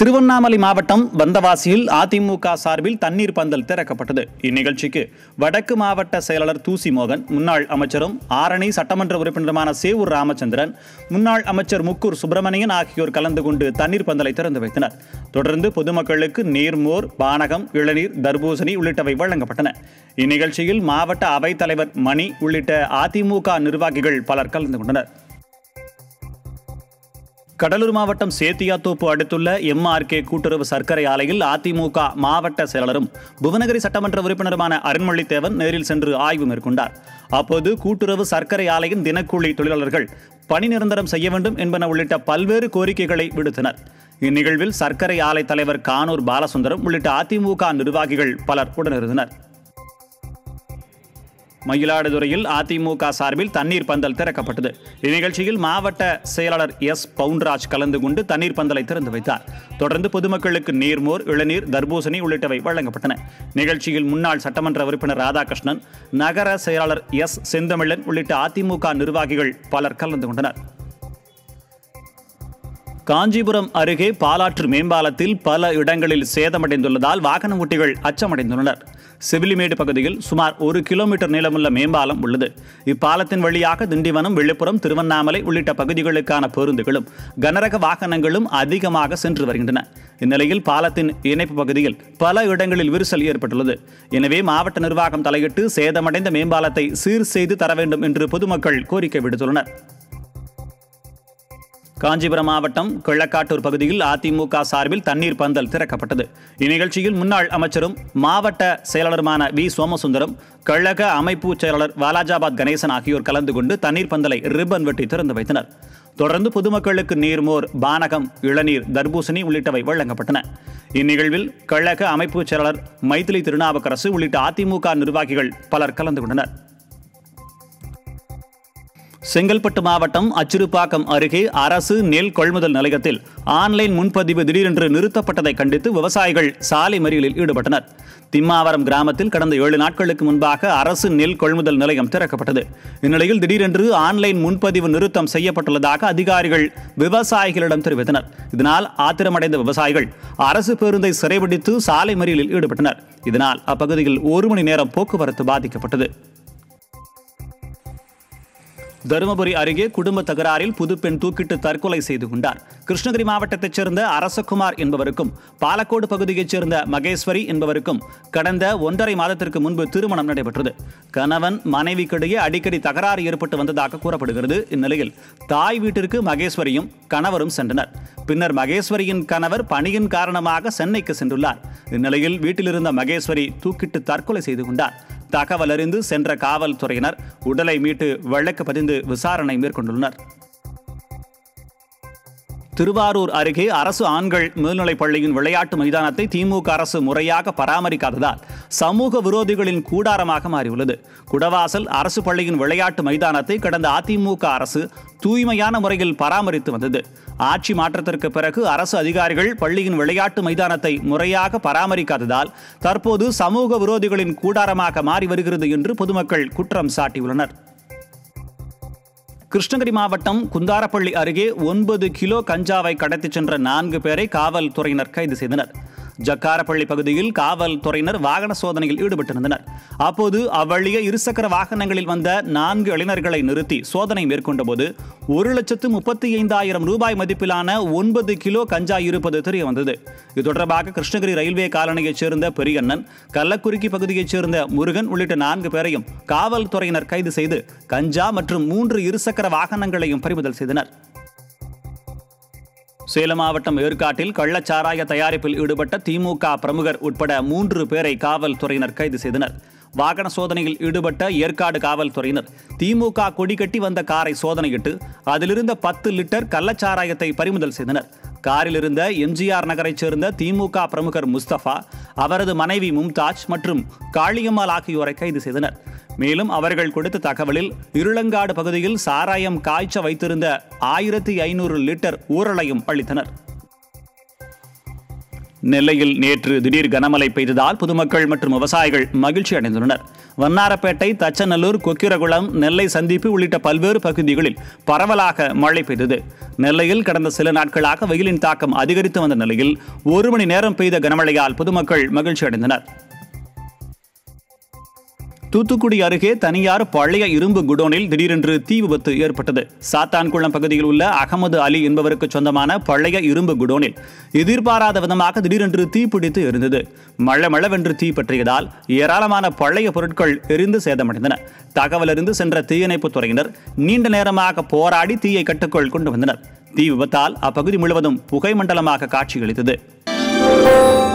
திருவண்ணாமலை மாவட்டம் வந்தவாசியில் அதிமுக சார்பில் தண்ணீர் பந்தல் திறக்கப்பட்டது இந்நிகழ்ச்சிக்கு வடக்கு மாவட்ட செயலாளர் தூசி மோகன் முன்னாள் அமைச்சரும் ஆரணி சட்டமன்ற உறுப்பினருமான சேவூர் ராமச்சந்திரன் முன்னாள் அமைச்சர் முக்கூர் சுப்பிரமணியன் ஆகியோர் கலந்து கொண்டு தண்ணீர் பந்தலை திறந்து வைத்தனர் தொடர்ந்து பொதுமக்களுக்கு நீர்மோர் பானகம் இளநீர் தர்பூசணி உள்ளிட்டவை வழங்கப்பட்டன இந்நிகழ்ச்சியில் மாவட்ட அவைத்தலைவர் மணி உள்ளிட்ட அதிமுக நிர்வாகிகள் பலர் கலந்து கொண்டனர் கடலூர் மாவட்டம் சேத்தியாத்தோப்பு அடுத்துள்ள எம்ஆர்கே கூட்டுறவு சர்க்கரை ஆலையில் அதிமுக மாவட்ட செயலாளரும் புவனகிரி சட்டமன்ற உறுப்பினருமான அருண்மொழித்தேவன் நேரில் சென்று ஆய்வு மேற்கொண்டார் அப்போது கூட்டுறவு சர்க்கரை ஆலையின் தினக்கூலி தொழிலாளர்கள் பணி நிரந்தரம் செய்ய வேண்டும் என்பன உள்ளிட்ட பல்வேறு கோரிக்கைகளை விடுத்தனர் இந்நிகழ்வில் சர்க்கரை ஆலை தலைவர் கானூர் பாலசுந்தரம் உள்ளிட்ட அதிமுக நிர்வாகிகள் பலர் உடனிருந்தனர் மயிலாடுதுறையில் அதிமுக சார்பில் தண்ணீர் பந்தல் திறக்கப்பட்டது இந்நிகழ்ச்சியில் மாவட்ட செயலாளர் எஸ் பவுன்ராஜ் கலந்து கொண்டு தண்ணீர் பந்தலை திறந்து வைத்தார் தொடர்ந்து பொதுமக்களுக்கு நீர்மோர் இளநீர் தர்பூசணி உள்ளிட்டவை வழங்கப்பட்டன நிகழ்ச்சியில் முன்னாள் சட்டமன்ற உறுப்பினர் ராதாகிருஷ்ணன் நகர செயலாளர் எஸ் செந்தமிழன் உள்ளிட்ட அதிமுக நிர்வாகிகள் பலர் கலந்து கொண்டனர் காஞ்சிபுரம் அருகே பாலாற்று மேம்பாலத்தில் பல இடங்களில் சேதமடைந்துள்ளதால் வாகன ஓட்டிகள் அச்சமடைந்துள்ளனர் செவிலிமேடு பகுதியில் சுமார் ஒரு கிலோமீட்டர் நீளமுள்ள மேம்பாலம் உள்ளது இப்பாலத்தின் வழியாக திண்டிவனம் விழுப்புரம் திருவண்ணாமலை உள்ளிட்ட பகுதிகளுக்கான பேருந்துகளும் கனரக வாகனங்களும் அதிகமாக சென்று வருகின்றன இந்நிலையில் பாலத்தின் இணைப்பு பகுதியில் பல இடங்களில் விரிசல் ஏற்பட்டுள்ளது எனவே மாவட்ட நிர்வாகம் தலையிட்டு சேதமடைந்த மேம்பாலத்தை சீர் செய்து தர வேண்டும் என்று பொதுமக்கள் கோரிக்கை விடுத்துள்ளனர் காஞ்சிபுரம் மாவட்டம் கிழக்காட்டூர் பகுதியில் அதிமுக சார்பில் தண்ணீர் பந்தல் திறக்கப்பட்டது இந்நிகழ்ச்சியில் முன்னாள் அமைச்சரும் மாவட்ட செயலாளருமான வி சோமசுந்தரம் கழக அமைப்பு செயலாளர் வாலாஜாபாத் கணேசன் ஆகியோர் கலந்து கொண்டு தண்ணீர் பந்தலை ரிப்பன் வெட்டி திறந்து வைத்தனர் தொடர்ந்து பொதுமக்களுக்கு நீர்மோர் பானகம் இளநீர் தர்பூசணி உள்ளிட்டவை வழங்கப்பட்டன இந்நிகழ்வில் கழக அமைப்பு செயலாளர் மைத்திலி திருநாவுக்கரசு உள்ளிட்ட அதிமுக நிர்வாகிகள் பலர் கலந்து கொண்டனர் செங்கல்பட்டு மாவட்டம் அச்சிறுப்பாக்கம் அருகே அரசு நெல் கொள்முதல் நிலையத்தில் ஆன்லைன் முன்பதிவு திடீரென்று நிறுத்தப்பட்டதை கண்டித்து விவசாயிகள் சாலை மறியலில் ஈடுபட்டனர் திம்மாவரம் கிராமத்தில் கடந்த ஏழு நாட்களுக்கு முன்பாக அரசு நெல் கொள்முதல் நிலையம் திறக்கப்பட்டது இந்நிலையில் திடீரென்று ஆன்லைன் முன்பதிவு நிறுத்தம் செய்யப்பட்டுள்ளதாக அதிகாரிகள் விவசாயிகளிடம் தெரிவித்தனர் இதனால் ஆத்திரமடைந்த விவசாயிகள் அரசு பேருந்தை சிறைபிடித்து சாலை மறியலில் ஈடுபட்டனர் இதனால் அப்பகுதியில் ஒரு மணி நேரம் போக்குவரத்து பாதிக்கப்பட்டது தருமபுரி அருகே குடும்ப தகராறில் புதுப்பெண் தூக்கிட்டு தற்கொலை செய்து கொண்டார் கிருஷ்ணகிரி மாவட்டத்தைச் சேர்ந்த அரசகுமார் என்பவருக்கும் பாலக்கோடு பகுதியைச் சேர்ந்த மகேஸ்வரி என்பவருக்கும் கடந்த ஒன்றரை மாதத்திற்கு முன்பு திருமணம் நடைபெற்றது கணவன் மனைவிக்கிடையே அடிக்கடி தகராறு ஏற்பட்டு வந்ததாக கூறப்படுகிறது இந்நிலையில் தாய் வீட்டிற்கு மகேஸ்வரியும் கணவரும் சென்றனர் பின்னர் மகேஸ்வரியின் கணவர் பணியின் காரணமாக சென்னைக்கு சென்றுள்ளார் இந்நிலையில் வீட்டிலிருந்த மகேஸ்வரி தூக்கிட்டு தற்கொலை செய்து கொண்டார் தகவல் அறிந்து சென்ற காவல்துறையினர் உடலை மீட்டு வழக்கு பதிந்து விசாரணை மேற்கொண்டுள்ளனர் திருவாரூர் அருகே அரசு ஆண்கள் மேல்நிலைப் பள்ளியின் விளையாட்டு மைதானத்தை திமுக அரசு முறையாக பராமரிக்காததால் சமூக விரோதிகளின் கூடாரமாக மாறியுள்ளது குடவாசல் அரசு பள்ளியின் விளையாட்டு மைதானத்தை கடந்த அதிமுக அரசு தூய்மையான முறையில் பராமரித்து வந்தது ஆட்சி மாற்றத்திற்கு பிறகு அரசு அதிகாரிகள் பள்ளியின் விளையாட்டு மைதானத்தை முறையாக பராமரிக்காததால் தற்போது சமூக விரோதிகளின் கூடாரமாக மாறி வருகிறது என்று பொதுமக்கள் குற்றம் சாட்டியுள்ளனர் கிருஷ்ணகிரி மாவட்டம் குந்தாரப்பள்ளி அருகே ஒன்பது கிலோ கஞ்சாவை கடத்திச் சென்ற நான்கு பேரை காவல்துறையினர் கைது செய்தனர் ஜக்காரப்பள்ளி பகுதியில் காவல்துறையினர் வாகன சோதனையில் ஈடுபட்டிருந்தனர் அப்போது அவ்வழியே இருசக்கர வாகனங்களில் வந்த நான்கு இளைஞர்களை நிறுத்தி சோதனை மேற்கொண்டபோது ஒரு லட்சத்து முப்பத்தி ஐந்தாயிரம் ரூபாய் மதிப்பிலான ஒன்பது கிலோ கஞ்சா இருப்பது தெரிய வந்தது இது தொடர்பாக கிருஷ்ணகிரி ரயில்வே காலனியைச் சேர்ந்த பெரியண்ணன் கள்ளக்குறிக்கி பகுதியைச் சேர்ந்த முருகன் உள்ளிட்ட நான்கு பேரையும் காவல்துறையினர் கைது செய்து கஞ்சா மற்றும் மூன்று இருசக்கர வாகனங்களையும் பறிமுதல் செய்தனர் சேலம் மாவட்டம் ஏற்காட்டில் கள்ளச்சாராய தயாரிப்பில் ஈடுபட்ட திமுக பிரமுகர் உட்பட மூன்று பேரை காவல்துறையினர் கைது செய்தனர் வாகன சோதனையில் ஈடுபட்ட ஏற்காடு காவல்துறையினர் திமுக கொடி கட்டி வந்த காரை சோதனையிட்டு அதிலிருந்த பத்து லிட்டர் கள்ளச்சாராயத்தை பறிமுதல் செய்தனர் காரில் இருந்த எம்ஜிஆர் நகரைச் சேர்ந்த திமுக பிரமுகர் முஸ்தபா அவரது மனைவி மும்தாஜ் மற்றும் காளியம்மாள் ஆகியோரை கைது செய்தனர் மேலும் அவர்கள் கொடுத்த தகவலில் இருளங்காடு பகுதியில் சாராயம் காய்ச்ச வைத்திருந்த ஆயிரத்தி ஐநூறு லிட்டர் ஊரலையும் அளித்தனர் நெல்லையில் நேற்று திடீர் கனமழை பெய்ததால் பொதுமக்கள் மற்றும் விவசாயிகள் மகிழ்ச்சி அடைந்துள்ளனர் வண்ணாரப்பேட்டை தச்சநல்லூர் கொக்கிரகுளம் நெல்லை சந்திப்பு உள்ளிட்ட பல்வேறு பகுதிகளில் பரவலாக மழை பெய்தது நெல்லையில் கடந்த சில நாட்களாக வெயிலின் தாக்கம் அதிகரித்து வந்த நிலையில் ஒரு மணி நேரம் பெய்த கனமழையால் பொதுமக்கள் மகிழ்ச்சி அடைந்தனர் தூத்துக்குடி அருகே தனியார் பழைய இரும்பு குடோனில் திடீரென்று தீ விபத்து ஏற்பட்டது சாத்தான்குளம் பகுதியில் உள்ள அகமது அலி என்பவருக்கு சொந்தமான பழைய இரும்பு குடோனில் எதிர்பாராத விதமாக திடீரென்று தீப்பிடித்து எரிந்தது மழை மழவென்று தீ பற்றியதால் ஏராளமான பழைய பொருட்கள் எரிந்து சேதமடைந்தன தகவலறிந்து சென்ற தீயணைப்புத் துறையினர் நீண்ட நேரமாக போராடி தீயை கட்டுக்குள் கொண்டு வந்தனர் தீ விபத்தால் அப்பகுதி முழுவதும் புகை மண்டலமாக காட்சியளித்தது